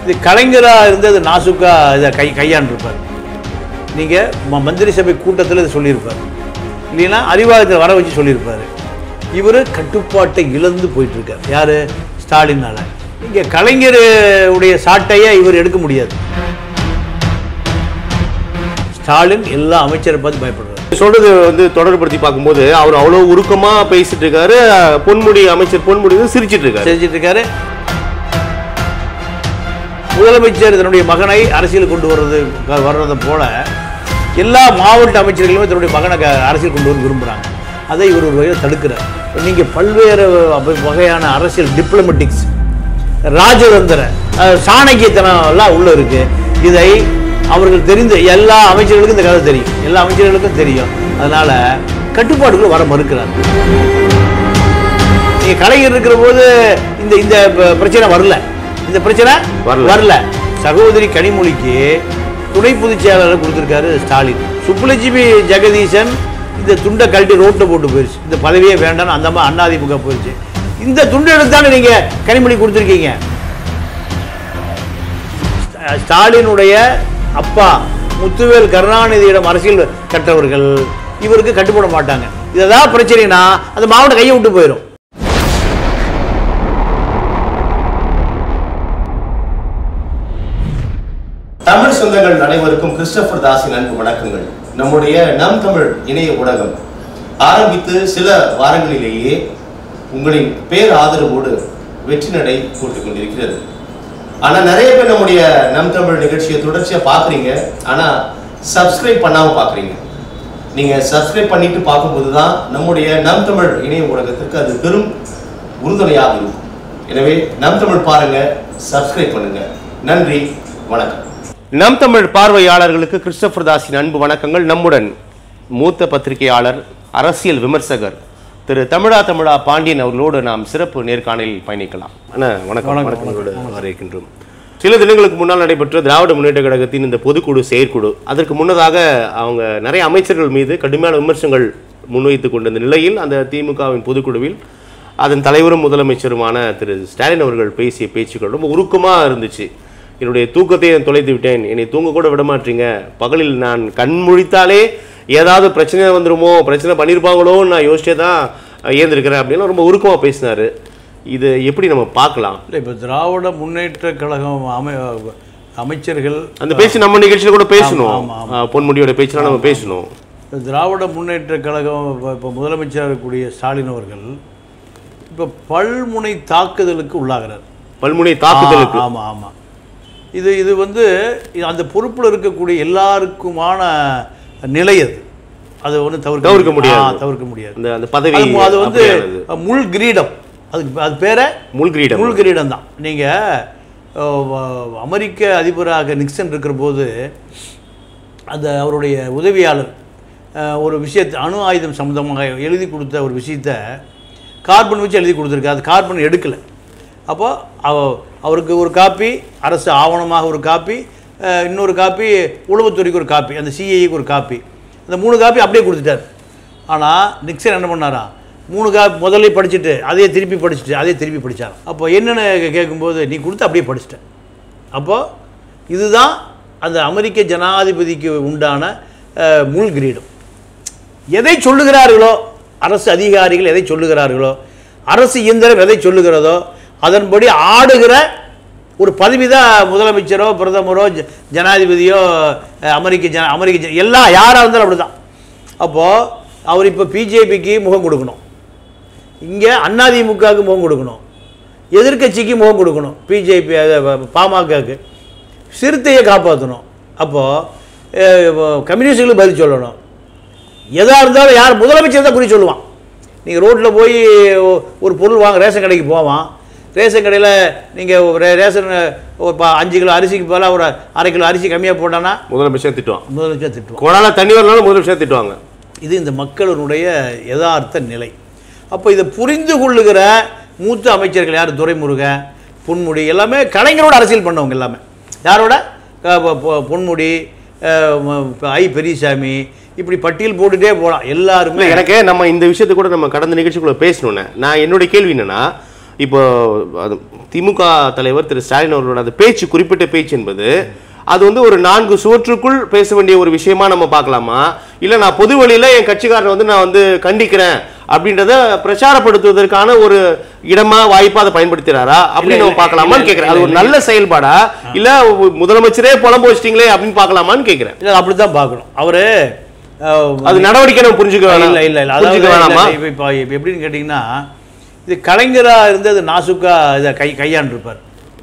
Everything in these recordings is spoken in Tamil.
இது கலைஞராக இருந்தது நாசுக்கா இதை கை கையாண்டிருப்பார் நீங்கள் ம மந்திரி சபை கூட்டத்தில் இதை சொல்லியிருப்பார் இல்லைன்னா அறிவாலயத்தில் வர வச்சு சொல்லியிருப்பார் இவர் கட்டுப்பாட்டை இழந்து போயிட்டுருக்கார் யார் ஸ்டாலினால் இங்கே கலைஞர் உடைய சாட்டையை இவர் எடுக்க முடியாது ஸ்டாலின் எல்லா அமைச்சரை பார்த்து பயப்படுறாரு சொல்றது வந்து தொடர்படுத்தி பார்க்கும்போது அவர் அவ்வளவு உருக்கமா பேசிட்டு இருக்காரு பொன்முடி அமைச்சர் பொன்முடி வந்து சிரிச்சிட்டு இருக்காரு செஞ்சுட்டு இருக்காரு முதலமைச்சர் தன்னுடைய மகனை அரசியல் கொண்டு வர்றது வர்றதை போல எல்லா மாவட்ட அமைச்சர்களுமே தன்னுடைய மகனை க- அரசியல் கொண்டு வந்து விரும்புகிறாங்க அதை இவர் ஒரு வகையில் தடுக்கிறார் நீங்கள் பல்வேறு வ- வகையான அரசியல் டிப்ளமெட்டிக்ஸ் ராஜதந்திர அஹ், சாணக்கியத்தனம் எல்லாம் உள்ள இருக்கு இதை அவர்கள் தெரிந்த எல்லா அமைச்சர்களுக்கும் இந்த கதை தெரியும் எல்லா அமைச்சர்களுக்கும் தெரியும் அதனால கட்டுப்பாடுகள் வர மறுக்கிறார் நீங்க கலைஞர் இருக்கிற போது இந்த இந்த ப- பிரச்சனை வரல இந்த பிரச்சனை வரல. வரல சகோதரி கனிமொழிக்கு துணை பொதுச் செயலாளர் கொடுத்திருக்காரு ஸ்டாலின் சுப்புலட்சுமி ஜெகதீசன் இந்த துண்டை கழட்டி ரோட்ல போட்டு போயிருச்சு இந்த பதவியே வேண்டாம்னு அந்த அம்மா அண்ணாதிமுக போயிருச்சு இந்த துண்டை எடுத்தானே நீங்க கனிமொழி கொடுத்துருக்கீங்க ஸ்டா- ஸ்டாலினுடைய அப்பா முத்துவேல் கருணாநிதியிடம் அரசியல் கற்றவர்கள் இவருக்கு கட்டுப்பட மாட்டாங்க இதுதான் பிரச்சனைனா அந்த மாவட்ட கையை விட்டு போயிடும் தமிழ் சொந்தங்கள் அனைவருக்கும் கிறிஸ்டபர் தாஸின் அன்பு வணக்கங்கள் நம்முடைய நம் தமிழ் இணைய ஊடகம் ஆரம்பித்து சில வாரங்களிலேயே உங்களின் பேர் ஆதரவோடு வெற்றி நடை போட்டுக் கொண்டிருக்கிறது ஆனா நிறைய பேர் நம்முடைய நம் தமிழ் நிகழ்ச்சியை தொடர்ச்சியா பாக்குறீங்க ஆனா சப்ஸ்கிரைப் பண்ணாம பாக்குறீங்க நீங்க சப்ஸ்கிரைப் பண்ணிட்டு பார்க்கும்போது தான் நம்முடைய நம் தமிழ் இணைய ஊடகத்திற்கு அது பெரும் உறுதுணையாக இருக்கும் எனவே நம் தமிழ் பாருங்க சப்ஸ்கிரைப் பண்ணுங்க நன்றி வணக்கம் நம் தமிழ் பார்வையாளர்களுக்கு கிறிஸ்டபர் தாஸின் அன்பு வணக்கங்கள் நம்முடன் மூத்த பத்திரிகையாளர் அரசியல் விமர்சகர் திரு தமிழா தமிழா பாண்டியன் அவர்களோடு நாம் சிறப்பு நேர்காணலில் பயணிக்கலாம் அண்ணா வணக்கம் வணக்கம், வணக்கங்களோடு வரவேற்கின்றோம் சில தினங்களுக்கு முன்னால் நடைபெற்ற திராவிட முன்னேற்ற கழகத்தின் இந்த பொதுக்குழு செயற்குழு அதற்கு முன்னதாக அவங்க நிறைய அமைச்சர்கள் மீது கடுமையான விமர்சனங்கள் முன்வைத்துக் கொண்டிருந்த நிலையில் அந்த திமுகவின் பொதுக்குழுவில் அதன் தலைவரும் முதலமைச்சருமான திரு ஸ்டாலின் அவர்கள் பேசிய பேச்சுக்கள் ரொம்ப உருக்கமாக இருந்துச்சு என்னுடைய தூக்கத்தை நான் தொலைத்து விட்டேன் என்னை தூங்க கூட விட மாட்டீங்க பகலில் நான் கண் முழித்தாலே ஏதாவது பிரச்சனை வந்துருமோ பிரச்சனை பண்ணியிருப்பாங்களோன்னு நான் யோசிச்சே தான் ஏந்திருக்கிறேன் அப்படின்னு ரொம்ப உருக்கமாக பேசினாரு இது எப்படி நம்ம பார்க்கலாம் இல்லை இப்போ திராவிட முன்னேற்ற கழகம் அமை அமைச்சர்கள் அந்த பேச்சு நம்ம நிகழ்ச்சியில கூட பேசணும் ஆமா, ஆமா. ஆ, பொன்முடியோட பேச்செல்லாம் நம்ம பேசணும் இந்த திராவிட முன்னேற்ற கழகம் இப்போ இப்போ முதலமைச்சராக இருக்கக்கூடிய ஸ்டாலின் அவர்கள் இப்போ பல்முனை தாக்குதலுக்கு உள்ளாகிறார் பல்முனை தாக்குதலுக்கு ஆ, ஆமா ஆமா இது இது வந்து இது அந்த பொறுப்பில் இருக்கக்கூடிய எல்லாருக்குமான நிலை அது அது ஒன்றும் தவிர்க்க தவிர்க்க முடியாது. ஆ, தவிர்க்க முடியாது அந்த அந்த பதவி அது அது வந்து அப்படியானது. முள் கிரீடம் அதுக்கு அது பேரை முள்கிரீடம் முள் கிரீடம் தான் நீங்கள் அமெரிக்க அதிபராக நிக்சன் இருக்கிற போது அந்த அவருடைய உதவியாளர் அஹ், ஒரு விஷயத்தை அணு ஆயுதம் சம்மந்தமாக எழுதி கொடுத்த ஒரு விஷயத்த கார்பன் வச்சு எழுதி கொடுத்துருக்கு அது கார்பன் எடுக்கலை அப்போ அவ அவருக்கு ஒரு காப்பி அரசு ஆவணமாக ஒரு காப்பி அஹ், இன்னொரு காப்பி உளவுத்துறைக்கு ஒரு காப்பி அந்த சிஐக்கு ஒரு காப்பி அந்த மூணு காப்பி அப்படியே கொடுத்துட்டார் ஆனால் நிக்சன் என்ன பண்ணாரா மூணு காப்பி முதல்ல படிச்சுட்டு அதே திருப்பி படிச்சுட்டு அதே திருப்பி படித்தார் அப்போ என்னென்னு கேட்கும்போது நீ கொடுத்து அப்படியே படிச்சிட்டேன் அப்போ இதுதான் அந்த அமெரிக்க ஜனாதிபதிக்கு உண்டான அஹ், முள் கிரீடம் எதை சொல்லுகிறார்களோ அரசு அதிகாரிகள் எதை சொல்லுகிறார்களோ அரசு இயந்திரம் எதை சொல்லுகிறதோ அதன்படி ஆடுகிற ஒரு பதவி தான் முதலமைச்சரோ பிரதமரோ ஜ- ஜனாதிபதியோ அஹ், அமெரிக்க ஜன அமெரிக்க ஜன எல்லாம் யாராக இருந்தாலும் அப்படி தான் அப்போது அவர் இப்போ பிஜேபிக்கு முகம் கொடுக்கணும் இங்கே அதிமுகவுக்கு முகம் கொடுக்கணும் எதிர்க்கட்சிக்கு முகம் கொடுக்கணும் பிஜேபி பாமகக்கு சிறுத்தையை காப்பாற்றணும் அப்போது கம்யூனிஸ்டுகளுக்கு பதில் சொல்லணும் எதாக இருந்தாலும் யார் முதலமைச்சர் தான் குறி சொல்லுவான் நீங்கள் ரோட்டில் போய் ஒ- ஒரு பொருள் வாங்க ரேஷன் கடைக்கு போவான் ரேஷன் கடையில் நீங்கள் ரேஷன் ஒரு ப- அஞ்சு கிலோ அரிசிக்கு பதிலாக ஒரு அரை கிலோ அரிசி கம்மியாக போட்டான்னா முதலமைச்சர் திட்டுவான் முதலமைச்சர் திட்டுவான் கொடால தண்ணி வரனாலும் முதலமைச்சர் திட்டுவாங்க இது இந்த மக்களினுடைய யதார்த்த நிலை அப்போ இதை புரிந்து கொள்ளுகிற மூத்த அமைச்சர்கள் யார் துரைமுருகன் பொன்முடி எல்லாமே கலைஞரோட அரசியல் பண்ணவங்க எல்லாமே யாரோட க- பொ- பொ- பொன்முடி அஹ், ம- ஐ பெரியசாமி இப்படி பட்டியல் போட்டுட்டே போகலாம் எல்லாருமே இல்ல எனக்கு நம்ம இந்த விஷயத்தை கூட நம்ம கடந்த நிகழ்ச்சிக்குள்ள பேசணும்னே நான் என்னுடைய கேள்வி என்னன்னா இப்போ அது திமுக தலைவர் திரு ஸ்டாலின் அவர்களோட அந்த பேச்சு குறிப்பிட்ட பேச்சு என்பது அது வந்து ஒரு நான்கு சுவற்றுக்குள் பேச வேண்டிய ஒரு விஷயமா நம்ம பார்க்கலாமா இல்ல நான் பொது வழியில என் கட்சிக்காரனை வந்து நான் வந்து கண்டிக்கிறேன் அப்படின்றத பிரச்சாரப்படுத்துவதற்கான ஒரு இடமா வாய்ப்பா அதை பயன்படுத்துறாரா அப்படின்னு நம்ம பார்க்கலாமான்னு கேட்கிறேன் அது ஒரு நல்ல செயல்பாடா இல்ல முதலமைச்சரே புலம்பு வச்சிட்டீங்களே அப்படின்னு பார்க்கலாமான்னு கேட்கிறேன் இல்லை அப்படி தான் பார்க்கணும் அவர் அது நடவடிக்கை நம்ம புரிஞ்சுக்க வேணாம் இல்லை இல்லை இல்லை அதாவது புரிஞ்சுக்க வேணாமா இல்லை, இப்போ இப்போ இப்போ எப்படின்னு கேட்டிங்கன்னா இது கலைஞராக இருந்து அது நாசுக்கா இதை கை கையாண்டிருப்பார்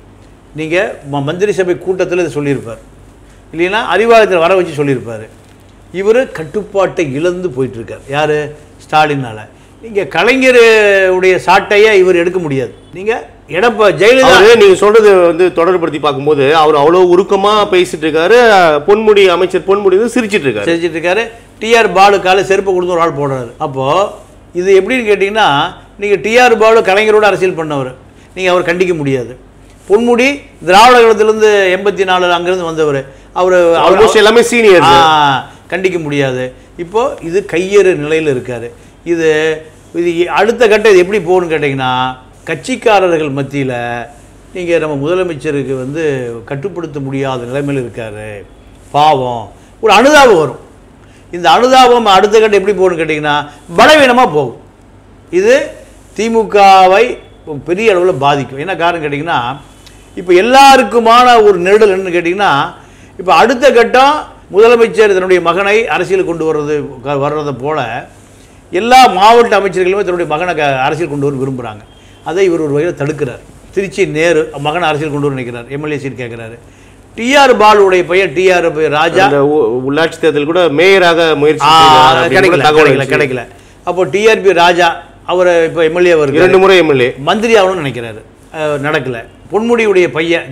நீங்கள் மந்திரி சபை கூட்டத்தில் இதை சொல்லியிருப்பார் இல்லைன்னா அறிவாலயத்தில் வர வச்சு சொல்லியிருப்பார் இவர் கட்டுப்பாட்டை இழந்து போயிட்டுருக்கார் யார் ஸ்டாலினால் நீங்கள் கலைஞருடைய சாட்டையை இவர் எடுக்க முடியாது நீங்கள் எடப்பா ஜெயலலிதா அவரு நீங்க சொல்றது வந்து தொடர்படுத்தி பார்க்கும்போது அவர் அவ்வளவு உருக்கமா பேசிட்டு இருக்காரு பொன்முடி அமைச்சர் பொன்முடி வந்து சிரிச்சிட்டு இருக்காரு செஞ்சுட்டு இருக்காரு டிஆர் பாலு காலை செருப்பு கொடுத்து ஒரு ஆள் போடுறாரு அப்போது இது எப்படின்னு கேட்டிங்கன்னா நீங்கள் டிஆர் பாலு கலைஞரோட அரசியல் பண்ணவர் நீங்கள் அவர் கண்டிக்க முடியாது பொன்முடி திராவிட கழகத்திலேருந்து எண்பத்தி நாலு அங்கேருந்து வந்தவர் அவர் ஆல்மோஸ்ட் எல்லாமே சீனியர் கண்டிக்க முடியாது இப்போ இது கையேறு நிலையில் இருக்காரு இது இது அடுத்த கட்டம் இது எப்படி போகணும்னு கேட்டிங்கன்னா கட்சிக்காரர்கள் மத்தியில் நீங்கள் நம்ம முதலமைச்சருக்கு வந்து கட்டுப்படுத்த முடியாத நிலைமையில் இருக்காரு பாவம் ஒரு அனுதாபம் வரும் இந்த அனுதாபம் அடுத்த கட்டம் எப்படி போகணும்னு கேட்டிங்கன்னா பலவீனமாக போகும் இது திமுகவை பெரிய அளவில் பாதிக்கும் என்ன காரணம் கேட்டிங்கன்னா இப்போ எல்லாருக்குமான ஒரு நெருடல் என்னன்னு கேட்டிங்கன்னா இப்போ அடுத்த கட்டம் முதலமைச்சர் தன்னுடைய மகனை அரசியல் கொண்டு வர்றது க- வர்றதை போல எல்லா மாவட்ட அமைச்சர்களுமே தன்னுடைய மகனை க- அரசியல் கொண்டு வர விரும்புகிறாங்க அதை இவர் ஒரு வகையில் தடுக்கிறார் திருச்சி நேரு மகனை அரசியல் கொண்டு வர நினைக்கிறார் எம்எல்ஏ சீட் கேட்குறாரு டிஆர் பாலுடைய பையன் டிஆர் ராஜா அந்த உ- உள்ளாட்சி தேர்தல் கூட மேயராக முயற்சி ஆ, செய்தார் அப்படின்னு கிடைக்கல கூட தகவல் கிடைக்கல இருந்துச்சு. கிடைக்கல அப்போ டிஆர்பி ராஜா அவர் இப்போ எம்எல்ஏ வருகிறார் இரண்டு முறை எம்எல்ஏ மந்திரி ஆகணும்னு நினைக்கிறாரு அஹ் நடக்கல பொன்முடியுடைய பையன்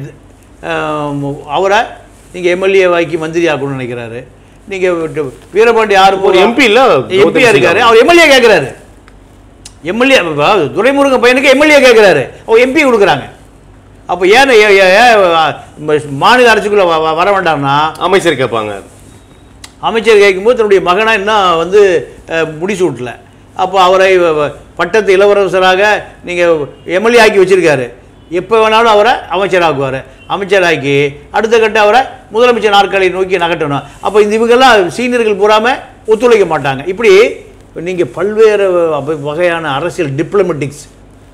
அஹ் அவரை நீங்கள் எம்எல்ஏ வாக்கி மந்திரி ஆக்கணும்னு நினைக்கிறாரு நீங்கள் வீரபாண்டி ஆறு ஒரு எம்பி இல்ல எம்பியா இருக்காரு அவர் எம்எல்ஏ கேட்குறாரு எம்எல்ஏ துரைமுருகன் பையனுக்கு எம்எல்ஏ கேட்குறாரு அவர் எம்பி கொடுக்குறாங்க அப்போ ஏன் ஏ- ஏ- ஏன் மாநில அரசுக்குள்ளே வர வேண்டாம்னா அமைச்சர் கேட்பாங்க அமைச்சர் கேட்கும்போது தன்னுடைய மகனை இன்னும் வந்து அஹ், முடிசூட்டல அப்போ அவரை வ- வ- பட்டத்து இளவரசராக நீங்கள் எம்எல்ஏ ஆக்கி வச்சிருக்காரு எப்போ வேணாலும் அவரை அமைச்சராக்குவார் அமைச்சராக்கி அடுத்த கட்ட அவரை முதலமைச்சர் நாற்காலியை நோக்கி நகட்டணும் அப்போ இந்த இவங்கெல்லாம் சீனியர்கள் பூராம ஒத்துழைக்க மாட்டாங்க இப்படி நீங்கள் பல்வேறு வ- வகையான அரசியல் டிப்ளமெட்டிக்ஸ்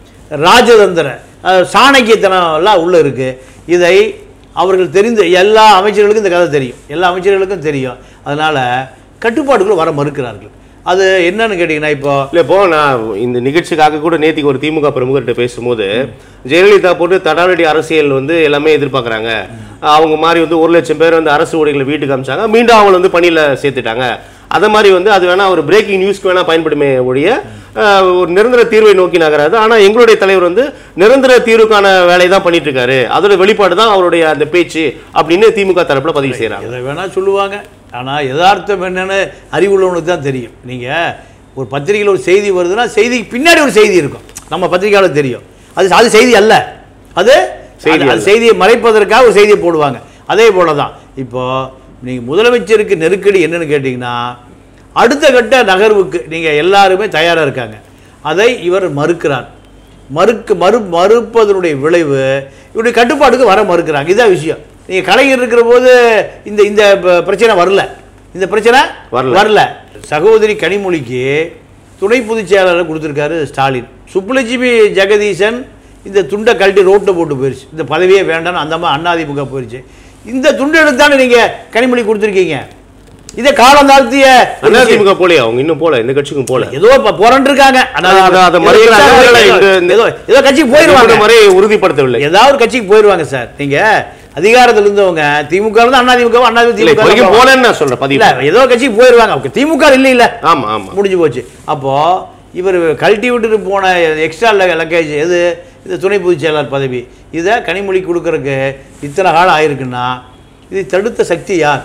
ராஜதந்திர அஹ், சாணக்கியத்தனம் எல்லாம் உள்ளே இருக்குது இதை அவர்கள் தெரிந்த எல்லா அமைச்சர்களுக்கும் இந்த கதை தெரியும் எல்லா அமைச்சர்களுக்கும் தெரியும் அதனால் கட்டுப்பாடுகள் வர மறுக்கிறார்கள் அது என்னன்னு கேட்டிங்கன்னா இப்போ இல்ல இப்போ நான் இந்த நிகழ்ச்சிக்காக கூட நேத்திக்கு ஒரு திமுக பிரமுகர்கிட்ட பேசும்போது ஜெயலலிதா போட்டு தடாலடி அரசியல் வந்து எல்லாமே எதிர்பார்க்கறாங்க அவங்க மாதிரி வந்து ஒரு லட்சம் பேர் வந்து அரசு ஊழியர்களை வீட்டுக்கு அமிச்சாங்க மீண்டும் அவங்களை வந்து பணியில சேர்த்துட்டாங்க அத மாதிரி வந்து அது வேணா ஒரு பிரேக்கிங் நியூஸ்க்கு வேணா பயன்படுமே ஒழிய அஹ், ஒரு நிரந்தர தீர்வை நோக்கி நகராது ஆனா எங்களுடைய தலைவர் வந்து நிரந்தர தீர்வுக்கான வேலையை தான் பண்ணிட்டு இருக்காரு அதோட வெளிப்பாடு தான் அவருடைய அந்த பேச்சு அப்படின்னு திமுக தரப்புல பதிவு செய்யறாங்க இதை வேணால் சொல்லுவாங்க ஆனால் யதார்த்தம் என்னன்னு அறிவுள்ளவனுக்கு தான் தெரியும் நீங்கள் ஒரு பத்திரிகையில் ஒரு செய்தி வருதுன்னா செய்திக்கு பின்னாடி ஒரு செய்தி இருக்கும் நம்ம பத்திரிகையாளர் தெரியும் அது அது செய்தி அல்ல அது செய்தி அது- அது அல்ல. செய்தியை மறைப்பதற்காக ஒரு செய்தியை போடுவாங்க அதே போல தான் இப்போ நீங்கள் முதலமைச்சருக்கு நெருக்கடி என்னன்னு கேட்டிங்கன்னா அடுத்த கட்ட நகர்வுக்கு நீங்கள் எல்லாருமே தயாராக இருக்காங்க அதை இவர் மறுக்கிறார் மறுக்கு மறு மறுப்பதனுடைய விளைவு இவருடைய கட்டுப்பாட்டுக்கு வர மறுக்கிறாங்க இதான் விஷயம் நீங்கள் கலைஞர் இருக்கிற போது இந்த இந்த ப- பிரச்சனை வரல இந்த பிரச்சனை வரல. வரல சகோதரி கனிமொழிக்கு துணை பொதுச் செயலாளர் கொடுத்துருக்காரு ஸ்டாலின் சுப்புலட்சுமி ஜெகதீசன் இந்த துண்டை கழட்டி ரோட்டில் போட்டு போயிடுச்சு இந்த பதவியே வேண்டாம்னு அந்த மாதிரி அண்ணாதிமுக போயிடுச்சு இந்த துண்டை எடுத்தானே நீங்கள் கனிமொழி கொடுத்துருக்கீங்க இதை காலம் தாழ்த்திய ஒரு விஷயம். அதிமுக போலையா அவங்க இன்னும் போல இந்த கட்சிக்கும் போல ஏதோ இப்ப போராண்டு இருக்காங்க அதான், அதான், அதை மறுக்கிறாங்க. இல்ல, இந்த- இந்த- ஏதோ ஏதோ கட்சிக்கு போயிருவாங்க முறை உறுதிப்படுத்தவில்லை ஏதாவது ஒரு கட்சிக்கு போயிருவாங்க சார் நீங்க அதிகாரத்தில் இருந்தவங்க திமுக இருந்து அண்ணா திமுக அண்ணா இல்ல இப்போ வரைக்கும் திமுக போலன்னு நான் சொல்றேன் பதிவு இல்ல ஏதோ ஒரு கட்சிக்கு போயிருவாங்க அவங்க திமுக இல்ல இல்ல ஆமா ஆமா முடிஞ்சு போச்சு அப்போ இவர் கழட்டி விட்டுட்டு போன எக்ஸ்ட்ரா லக்கேஜ் எது இந்த துணை பொதுச் செயலாளர் பதவி இதை கனிமொழி கொடுக்கறதுக்கு இத்தனை காலம் ஆயிருக்குன்னா இதை தடுத்த சக்தி யார்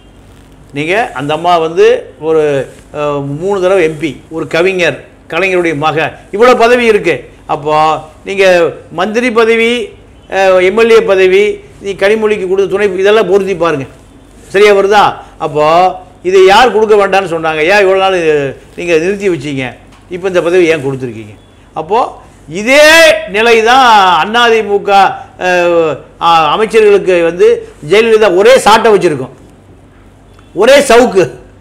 நீங்கள் அந்த அம்மா வந்து ஒரு அஹ், மூணு தடவை எம்பி ஒரு கவிஞர் கலைஞருடைய மக இவ்வளோ பதவி இருக்குது அப்போது நீங்கள் மந்திரி பதவி எம்எல்ஏ பதவி நீ கனிமொழிக்கு கொடுத்த துணை இதெல்லாம் பொருத்தி பாருங்கள் சரியா வருதா அப்போது இதை யார் கொடுக்க வேண்டாம்னு சொன்னாங்க ஏன் இவ்வளோ நாள் நீங்கள் நிறுத்தி வச்சீங்க இப்போ இந்த பதவி ஏன் கொடுத்துருக்கீங்க அப்போது இதே நிலை தான் அதிமுக அஹ், அஹ், அமைச்சர்களுக்கு வந்து ஜெயலலிதா ஒரே சாட்டை வச்சுருக்கோம் ஒரே சவுக்கு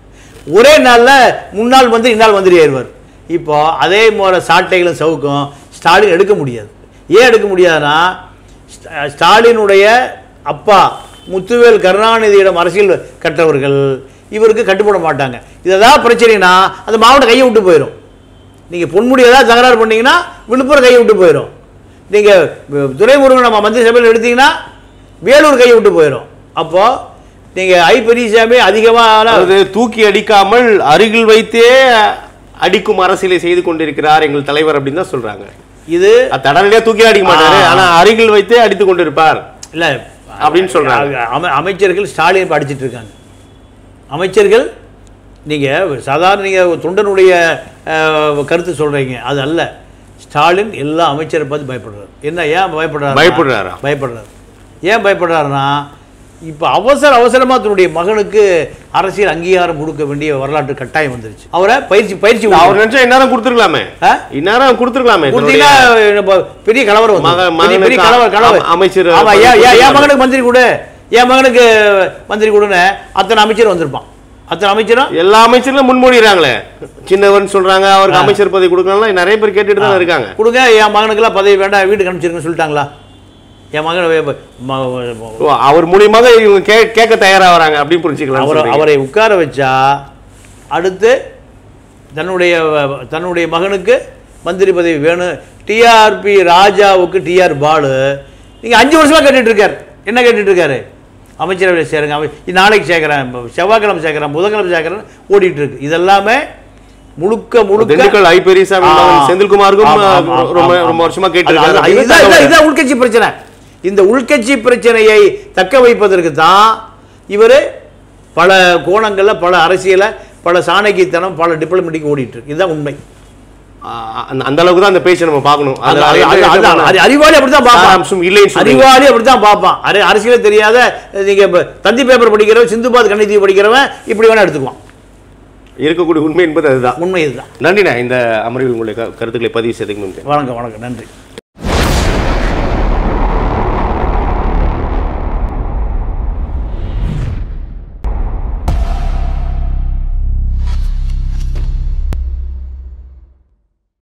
ஒரே நாளில் முன்னாள் மந்திரி இந்நாள் மந்திரி ஆயிடுவார் இப்போ அதே போல சாட்டைகளும் சவுக்கும் ஸ்டாலின் எடுக்க முடியாது ஏன் எடுக்க முடியாதுன்னா ஸ்டா- ஸ்டாலினுடைய அப்பா முத்துவேல் கருணாநிதியிடம் அரசியல் கற்றவர்கள் இவருக்கு கட்டுப்பட மாட்டாங்க இது ஏதாவது பிரச்சனைனா அந்த மாவட்டம் கையை விட்டு போயிடும் நீங்கள் பொன்முடி ஏதாவது தகராறு பண்ணீங்கன்னா விழுப்புரம் கையை விட்டு போயிடும் நீங்கள் துரைமுருகன் நம்ம மந்திரி சபையில் எடுத்தீங்கன்னா வேலூர் கையை விட்டு போயிடும் அப்போது நீங்கள் ஐ பெரியசாமி அதிகமான அதாவது தூக்கி அடிக்காமல் அருகில் வைத்தே அடிக்கும் அரசியலை செய்து கொண்டிருக்கிறார் எங்கள் தலைவர் அப்படின்னு தான் சொல்றாங்க இது அது தடனடியா தூக்கி அடிக்க மாட்டாரு ஆ. ஆனா அருகில் வைத்தே அடித்துக் கொண்டிருப்பார் இல்லை அப்படின்னு சொல்றாங்க. அமை அமைச்சர்கள் ஸ்டாலின் இப்ப அடிச்சிட்டு இருக்காங்க அமைச்சர்கள் நீங்கள் சாதாரண நீங்கள் தொண்டனுடைய அஹ், கருத்து சொல்கிறீங்க அது அல்ல ஸ்டாலின் எல்லா அமைச்சரை பார்த்து பயப்படுறாரு என்ன ஏன் பயப்படுறாரு பயப்படுறாரா? பயப்படுறாரு ஏன் பயப்படுறாருன்னா இப்போ அவசர அவசரமாக தன்னுடைய மகனுக்கு அரசியல் அங்கீகாரம் கொடுக்க வேண்டிய வரலாற்று கட்டாயம் வந்துருச்சு அவரை பயிற்சி பயிற்சி அவர் நினைச்சா இந்நேரம் கொடுத்துருக்கலாமே ஆ? இந்நேரம் கொடுத்துருக்கலாமே கொடுத்தீங்கன்னா நம்ம பெரிய கலவரம் மக- வந்துரும். பெரிய பெரிய மகனுக்கு கலவரம் கலவரம் அம- அமைச்சர் ஆமா ஏன் ஏன் என் கொடுக்கலாம். மகனுக்கு மந்திரி கொடு என் மகனுக்கு மந்திரி கொடுன்னு அத்தனை அமைச்சர் வந்திருப்பான் அத்தனை அமைச்சரும் எல்லா அமைச்சர்களும் முன்மொழிகிறாங்களே சின்னவன் சொல்றாங்க அவருக்கு அமைச்சர் பதவி கொடுக்கலாம் நிறைய பேர் கேட்டுட்டு தான் இருக்காங்க கொடுங்க என் மகனுக்கெல்லாம் பதவி வேண்டாம் வீட்டுக்கு அனுப்பிச்சிருங்கன்னு சொல்லிட்டாங்களா என் மகன் வே- ம- ஓ, அவர் மூலியமாக இவங்க கே- கேட்க தயாராகிறாங்க அப்படின்னு புரிஞ்சுக்கலாம் அவரை அவரை உட்கார வச்சா அடுத்து தன்னுடைய தன்னுடைய மகனுக்கு மந்திரி பதவி வேணும் டிஆர்பி ராஜாவுக்கு டிஆர் பாலு நீங்கள் அஞ்சு வருஷமா கேட்டுட்டு இருக்காரு என்ன கேட்டுட்டு இருக்காரு அமைச்சரவையில் சேருங்க அமை நாளைக்கு சேர்க்குறேன் இப்போ செவ்வாய்க்கிழமை சேர்க்குறேன் புதன்கிழமை சேர்க்குறேன் ஓடிட்டு இருக்கு இதெல்லாமே முழுக்க முழுக்க திண்டுக்கல் ஐ பெரியசாமி ஆ. மகன் செந்தில்குமாருக்கும் ஆமா, ஆமா, ரொம்ப ஆமா, ரொம்ப ஆமா. வருஷமா அது- கேட்டிருக்காரு அது- அப்படின்னு இதுதான் இதுதான் தகவல். இதுதான் உள்கட்சி பிரச்சனை இந்த உள்கட்சி பிரச்சனையை தக்க வைப்பதற்கு தான் இவர் பல கோணங்களில் பல அரசியலை பல சாணக்கியத்தனம் பல டிப்ளமெட்டிக் ஓடிட்டு இருக்கு இதுதான் உண்மை ஆ, அந்த- அந்த அளவுக்கு தான் அந்த பேச்சை நம்ம பார்க்கணும் அது- அது- அது- அது- அது- அது- அது அறிவாளி அப்படித்தான் சாராம்சம் பார்ப்பான் இல்லைன்னு சொல்றீங்க. அறிவாளி அப்படித்தான் பார்ப்பான் அரை அரசியலே தெரியாத நீங்க இப்ப தந்தி பேப்பர் படிக்கிறவன் சிந்துபாத் கணிதீவு படிக்கிறவன் இப்படி வேணா எடுத்துக்குவான் இருக்கக்கூடிய உண்மை என்பது அதுதான் உண்மை இதுதான் நன்றிண்ணா இந்த அமர்வில் உங்களுடைய க- கருத்துக்களை பதிவு செய்ததுக்கு நன்றி வணக்கம் வணக்கம் நன்றி